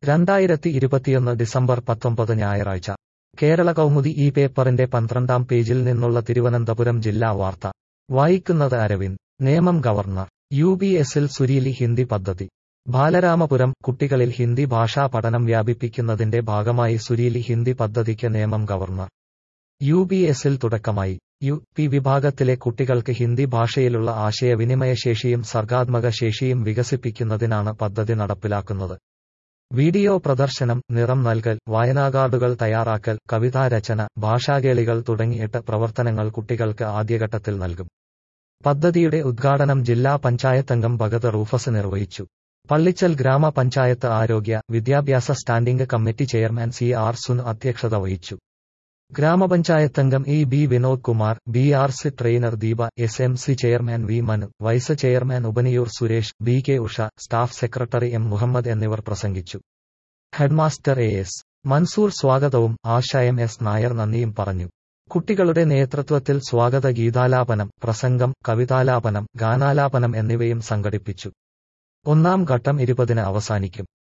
രണ്ടായിരത്തി ഇരുപത്തിയൊന്ന് ഡിസംബർ പത്തൊമ്പത് ഞായറാഴ്ച കേരള കൗമുദി ഈ പേപ്പറിന്റെ പന്ത്രണ്ടാം പേജിൽ നിന്നുള്ള തിരുവനന്തപുരം ജില്ലാ വാർത്ത വായിക്കുന്നത് അരവിന്ദ് നിയമം ഗവർണർ യു ബി എസിൽ സുരീലി ഹിന്ദി പദ്ധതി ബാലരാമപുരം കുട്ടികളിൽ ഹിന്ദി ഭാഷാ പഠനം വ്യാപിപ്പിക്കുന്നതിന്റെ ഭാഗമായി സുരീലി ഹിന്ദി പദ്ധതിക്ക് നിയമം ഗവർണർ യു ബി എസിൽ തുടക്കമായി യു പി വിഭാഗത്തിലെ കുട്ടികൾക്ക് ഹിന്ദി ഭാഷയിലുള്ള ആശയവിനിമയ ശേഷിയും സർഗാത്മക ശേഷിയും വികസിപ്പിക്കുന്നതിനാണ് പദ്ധതി നടപ്പിലാക്കുന്നത് വീഡിയോ പ്രദർശനം നിറം നൽകൽ വായനാകാർഡുകൾ തയ്യാറാക്കൽ കവിതാരചന ഭാഷാകേളികൾ തുടങ്ങി എട്ട് പ്രവർത്തനങ്ങൾ കുട്ടികൾക്ക് ആദ്യഘട്ടത്തിൽ നൽകും പദ്ധതിയുടെ ഉദ്ഘാടനം ജില്ലാ പഞ്ചായത്തംഗം ഭഗത് റൂഫസ് നിർവഹിച്ചു പള്ളിച്ചൽ ഗ്രാമപഞ്ചായത്ത് ആരോഗ്യ വിദ്യാഭ്യാസ standing committee chairman C R സുൻ അധ്യക്ഷത വഹിച്ചു ഗ്രാമപഞ്ചായത്തംഗം E B Vinod Kumar B R C trainer Deepa S M C chairman V Manu vice chairman ഉപനിയൂർ Suresh B K Usha staff secretary M Muhammad എന്നിവർ പ്രസംഗിച്ചു ഹെഡ്മാസ്റ്റർ എ എസ് മൻസൂർ സ്വാഗതവും ആശ എം എസ് നായർ നന്ദിയും പറഞ്ഞു കുട്ടികളുടെ നേതൃത്വത്തിൽ സ്വാഗത ഗീതാലാപനം പ്രസംഗം കവിതാലാപനം ഗാനാലാപനം എന്നിവയും സംഘടിപ്പിച്ചു ഒന്നാം ഘട്ടം ഇരുപതിന് അവസാനിക്കും